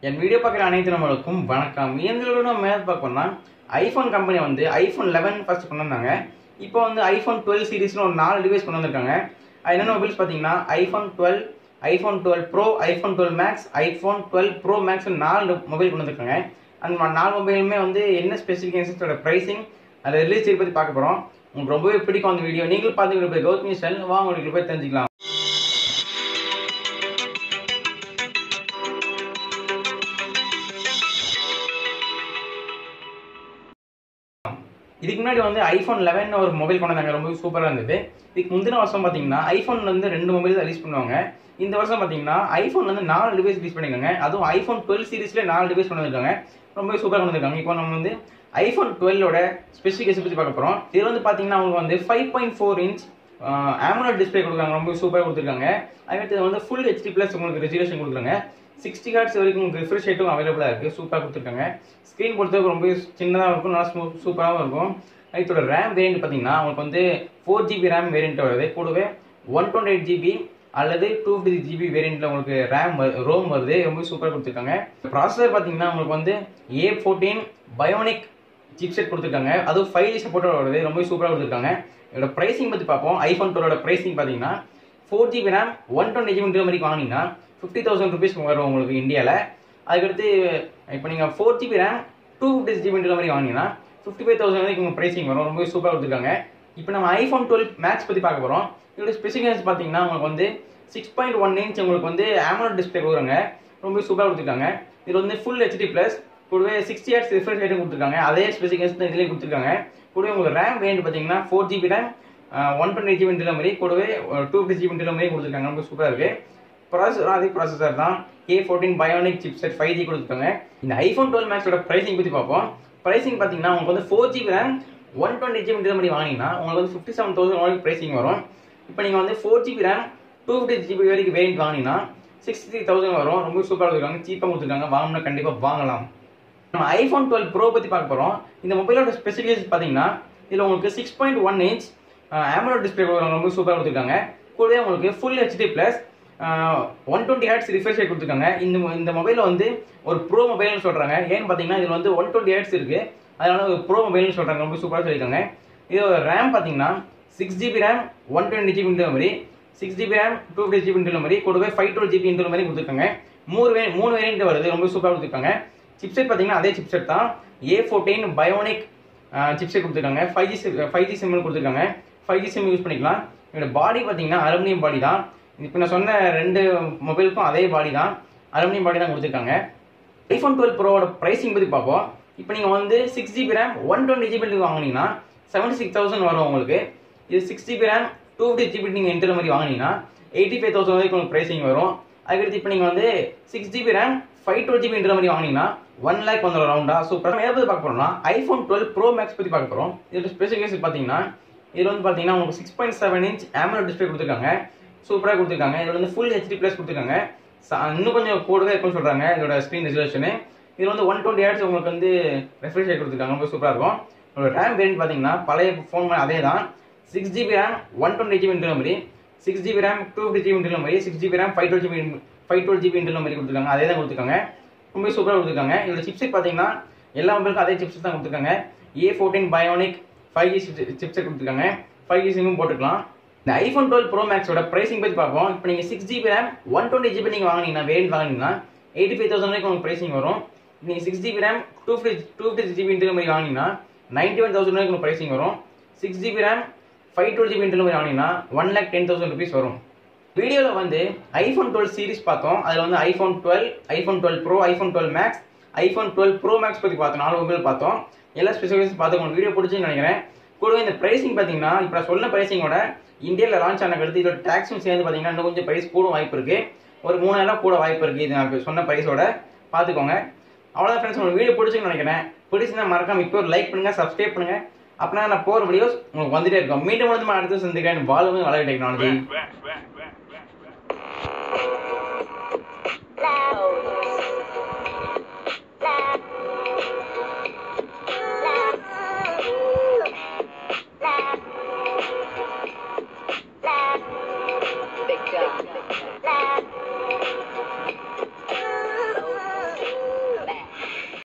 என் video பார்க்குற அனைத்து நம்மளுக்கும் வணக்கம் எங்களோட நம்ம மேலே பார்க்கணும்னா ஐஃபோன் கம்பெனி வந்து ஐஃபோன் லெவன் ஃபர்ஸ்ட் கொண்டு வந்தாங்க இப்போ வந்து ஐஃபோன் டுவெல் சீரிஸ்னு ஒரு நாலு டிவைஸ் கொண்டு வந்திருக்காங்க அது என்னென்ன மொபைல்ஸ் பார்த்தீங்கன்னா iPhone twelve iPhone twelve pro iPhone twelve max iPhone twelve pro max நாலு மொபைல் கொண்டு வந்திருக்காங்க அந்த நாலு மொபைலுமே வந்து என்ன ஸ்பெசிஃபிகேஷன்ஸோட ப்ரைஸிங் அதை ரிலீஸ் டேட் பற்றி பார்க்க போகிறோம் உங்களுக்கு ரொம்பவே பிடிக்கும் அந்த வீடியோ நீங்களும் பார்த்து கௌதமி ஸ்டைல் வாங்க உங்களுக்கு போய் தெரிஞ்சுக்கலாம் இதுக்கு முன்னாடி வந்து ஐஃபோன் லெவன் ஒரு மொபைல் கொண்டு வந்தாங்க ரொம்ப சூப்பராக இருந்தது இதுக்கு முந்தின வருஷம் பார்த்தீங்கன்னா ஐஃபோன்ல இருந்து ரெண்டு மொபைல் ரிலீஸ் பண்ணுவாங்க இந்த வருஷம் பார்த்தீங்கன்னா ஐஃபோன் வந்து நாலு டிவைஸ் ரிலீஸ் பண்ணியிருக்காங்க அதுவும் ஐஃபோன் டுவெல் சீரிஸ்ல நாலு டிவைஸ் கொண்டு வந்திருக்காங்க ரொம்ப சூப்பராக கொண்டு வந்திருக்காங்க இப்போ நம்ம வந்து ஐஃபோன் டுவெல்லோட ஸ்பெசிஃபிகேஷன் பற்றி பார்க்க போகிறோம் இது வந்து பார்த்தீங்கன்னா அவங்க வந்து five point four inch AMOLED display கொடுக்குறாங்க ரொம்ப சூப்பராக கொடுத்துருக்காங்க அதுக்கடுத்து வந்து ஃபுல் ஹெச்டி ப்ளஸ் உங்களுக்கு ரெஜுலேஷன் கொடுக்குறாங்க சிக்ஸ்டி ஹார்ட்ஸ் வரைக்கும் உங்களுக்கு ரிஃப்ரெஷ் ரேட்டும் அவைலபிளாக இருக்குது சூப்பராக கொடுத்துருக்காங்க ஸ்க்ரீன் பொறுத்தவரைக்கும் ரொம்ப சின்னதாக இருக்கும் நல்லா ஸ்மூ சூப்பராகவும் இருக்கும் இதோட ரேம் வேரியன்ட் பார்த்தீங்கன்னா உங்களுக்கு வந்து ஃபோர் ஜிபி ரேம் வேரியன்ட் வருது கூடவே ஒன் டுவெண்ட்டி எயிட் ஜிபி அல்லது டூ ஃபிஃப்டி ஜிபி வேரியண்ட்டில் உங்களுக்கு ரேம் ரோம் வருது ரொம்ப சூப்பராக கொடுத்துருக்காங்க ப்ராசஸர் பார்த்தீங்கன்னா உங்களுக்கு வந்து ஏ ஃபோர்டீன் பயோனிக் சிப்செட் கொடுத்துருக்காங்க அதுவும் ஃபைவ் ஜி சப்போர்ட்டோட வருது ரொம்ப சூப்பராக கொடுத்துருக்காங்க இதோட ப்ரைசிங் பற்றி பார்ப்போம் ஐஃபோன் டுவெலோட ப்ரைசிங் பார்த்தீங்கன்னா four GB RAM one twenty GB மாதிரி வாங்கினீங்கன்னா ஃபிஃப்டி தௌசண்ட் ருபீஸ் வரும் உங்களுக்கு இந்தியாவில் அதுக்கடுத்து இப்போ நீங்கள் four GB RAM two fifty GB மாதிரி வாங்கினீங்கன்னா ஃபிஃப்டி ஃபைவ் தௌசண்ட் வரைக்கும் உங்களுக்கு ப்ரைசிங் வரும் ரொம்ப சூப்பராக கொடுத்துருக்காங்க இப்போ நம்ம ஐஃபோன் டுவெல் மேக்ஸ் பற்றி பார்க்க போகிறோம் இதோட ஸ்பெசிஃபிகேஷன்ஸ் பார்த்தீங்கன்னா உங்களுக்கு வந்து சிக்ஸ் பாயிண்ட் ஒன் இன்ச் உங்களுக்கு வந்து ஆமலோட் டிஸ்பிளே கொடுக்குறாங்க ரொம்ப சூப்பராக கொடுத்துருக்காங்க இது வந்து ஃபுல் ஹெச்டி ப்ளஸ் கூடவே சிக்ஸ்டி ஹேட்ஸ் ரிஃப்ரெஷ் ரேட்டும் கொடுத்துருக்காங்க அதே ஸ்பெசிஃபிகேஷன் இதுலேயே கொடுத்துருக்காங்க கூடவே உங்களுக்கு ரேம் வேண்ட் பார்த்தீங்கன்னா four GB RAM one twenty GB இன்டில் மாதிரி கூடவே டூ ஃபிஃப்டி ஜிபி இன்டில் மாதிரி கொடுத்துருக்காங்க ரொம்ப சூப்பராக இருக்குது ப்ராசஸர் அதே ப்ராசஸர் தான் A fourteen bionic chipset five G கொடுத்துருக்காங்க இந்த ஐஃபோன் டுவெல் மேக்ஸோட ப்ரைசிங் பற்றி பார்ப்போம் ப்ரைசிங் பார்த்தீங்கன்னா உங்களுக்கு வந்து four GB RAM one twenty GB இன்டில் மாதிரி வாங்கினீங்கன்னா உங்களுக்கு வந்து ஃபிஃப்டி செவன் தௌசண்ட் வரைக்கும் ப்ரைசிங் வரும் இப்போ நீங்கள் வந்து four GB RAM two fifty GB வரைக்கும் வேரியன்ட் வாங்கினீங்கன்னா சிக்ஸ்டி த்ரீ வரும் ரொம்ப சூப்பராக கொடுத்துருக்காங்க சீப்பாக கொடுத்துருக்காங்க வாங்கினா கண்டிப்பாக வாங்கலாம் நம்ம ஐஃபோன் டுவெல் ப்ரோ பற்றி பார்க்க போகிறோம் இந்த மொபைலோட ஸ்பெசிஃபிகேஷன் பார்த்தீங்கன்னா இதில் உங்களுக்கு six point one inch AMOLED display ரொம்ப சூப்பராக கொடுத்துருக்காங்க கூடவே உங்களுக்கு full HD plus one twenty hertz refresh rate கொடுத்துருக்காங்க இந்த இந்த மொபைலில் வந்து ஒரு ப்ரோ மொபைல்னு சொல்கிறாங்க ஏன்னு பார்த்தீங்கன்னா இதில் வந்து ஒன் டுவெண்ட்டி ஹேட்ஸ் இருக்குது அதனால ஒரு ப்ரோ மொபைல்னு சொல்கிறாங்க ரொம்ப சூப்பராக சொல்லியிருக்காங்க இதோட ரேம் பார்த்தீங்கன்னா six GB RAM one twenty GB மாதிரி six GB RAM two fifty GB மாதிரி கூடவே ஃபைவ் டுவெல் ஜிபி மாதிரி கொடுத்துருக்காங்க மூணு வே மூணு வேரியன்ட் வருது ரொம்ப சூப்பராக கொடுத்துருக்காங்க சிப்செட் பார்த்தீங்கன்னா அதே சிப்செட் தான் ஏ ஃபோர்டீன் பயோனிக் சிப்செட் கொடுத்துருக்காங்க five G five G SIM கொடுத்துருக்காங்க ஃபைவ் ஜி சிம் யூஸ் பண்ணிக்கலாம் இதோட பாடி பார்த்தீங்கன்னா அலுமினியம் பாடி தான் இப்போ நான் சொன்ன ரெண்டு மொபைலுக்கும் அதே பாடி தான் அலுமினியம் பாடி தான் கொடுத்துருக்காங்க ஐஃபோன் டுவெல் ப்ரோவோட ப்ரைசிங் பற்றி பார்ப்போம் இப்போ நீங்கள் வந்து six GB RAM one twenty GB வாங்கினீங்கன்னா செவன்ட்டி சிக்ஸ் தௌசண்ட் வரும் உங்களுக்கு இது six GB RAM two fifty GB நீங்கள் இன்டர் மாதிரி வாங்கினீங்கன்னா எயிட்டி ஃபைவ் தௌசண்ட் வரைக்கும் உங்களுக்கு ப்ரைசிங் வரும் அதுக்கடுத்து இப்போ நீங்கள் வந்து six GB RAM five twelve GB இன்டர் மாதிரி வாங்கினீங்கன்னா ஒன் லேக் வந்துடும் ரவுண்டா சூப்பர் நம்ம எதை பற்றி பார்க்க போகிறோம்னா ஐஃபோன் டுவெல் ப்ரோ மேக்ஸ் பற்றி பார்க்க போகிறோம் இதோட ஸ்பெசிஃபிகேஷன் பார்த்தீங்கன்னா இது வந்து பார்த்தீங்கன்னா உங்களுக்கு six point seven inch AMOLED display கொடுத்துருக்காங்க சூப்பராக கொடுத்துருக்காங்க இதில் வந்து ஃபுல் ஹெச்டி ப்ளஸ் கொடுத்துருக்காங்க இன்னும் கொஞ்சம் கூடவே இருக்கும்னு சொல்கிறாங்க இதோட ஸ்க்ரீன் ரெசல்யூஷனு இது வந்து ஒன் டுவெண்ட்டி ஹேட்ஸ் உங்களுக்கு வந்து ரெஃப்ரெஷ் ரேட் கொடுத்துருக்காங்க ரொம்ப சூப்பராக இருக்கும் இதோட ரேம் வேரியன்ட் பார்த்தீங்கன்னா பழைய ஃபோன் அதே தான் six GB RAM one twenty GB இன்டர் மாதிரி six GB RAM two fifty GB இன்டர் மாதிரி six GB RAM five twelve GB five twelve GB இன்டர் மாதிரி கொடுத்துருக்காங்க அதே தான் கொடுத்துருக்காங்க ரொம்ப சூப்பராக கொடுத்துருக்காங்க இதோட சிப்செட் பார்த்தீங்கன்னா எல்லா மொபைலுக்கும் அதே சிப்செட் தான் கொடுத்துருக்காங்க A fourteen bionic five G chipset கொடுத்துருக்காங்க ஃபைவ் ஜி சிம்மும் போட்டுக்கலாம் இந்த ஐஃபோன் டுவெல் ப்ரோ மேக்ஸோட ப்ரைசிங் பற்றி பார்ப்போம் இப்போ நீங்கள் six GB RAM one twenty GB நீங்கள் வாங்கினீங்கன்னா வேரியன்ட் வாங்கினீங்கன்னா எயிட்டி ஃபைவ் தௌசண்ட் வரைக்கும் உங்களுக்கு ப்ரைசிங் வரும் நீங்கள் six GB RAM two fifty two fifty GB இன்டர் மாதிரி வாங்கினீங்கன்னா நைன்டி ஒன் தௌசண்ட் வரைக்கும் ப்ரைசிங் வரும் six GB RAM five twelve GB இன்டர் மாதிரி வாங்கினீங்கன்னா one lakh ten thousand rupees வரும் வீடியோவில் வந்து ஐஃபோன் டுவெல் சீரிஸ் பார்த்தோம் அதில் வந்து iPhone twelve iPhone twelve pro iPhone twelve max iPhone twelve pro max பற்றி பார்த்தோம் நாலு மொபைல் பார்த்தோம் எல்லா ஸ்பெசிஃபிகேஷன் பார்த்து உங்களுக்கு வீடியோ பிடிச்சுன்னு நினைக்கிறேன் கூடவே இந்த ப்ரைசிங் பார்த்தீங்கன்னா இப்போ நான் சொன்ன ப்ரைசிங்கோட இந்தியாவில் லான்ச் ஆன கடுத்து இதோட டேக்ஸும் சேர்ந்து பார்த்தீங்கன்னா இன்னும் கொஞ்சம் ப்ரைஸ் கூட வாய்ப்பு இருக்குது ஒரு மூணாயிரம் கூட வாய்ப்பு இருக்குது இது நான் சொன்ன ப்ரைஸோட பார்த்துக்கோங்க அவ்வளோதான் ஃப்ரெண்ட்ஸ் உங்களுக்கு வீடியோ பிடிச்சுன்னு நினைக்கிறேன் பிடிச்சிருந்தா மறக்காம இப்போ ஒரு லைக் பண்ணுங்கள் சப்ஸ்கிரைப் பண்ணுங்கள் அப்படின்னா நான் போகிற வீடியோஸ் உங்களுக்கு வந்துட்டே இருக்கும் மீண்டும் வந்து அடுத்து சந்திக்கிறேன் வாழ்வு வளர டெக்னாலஜி Loud.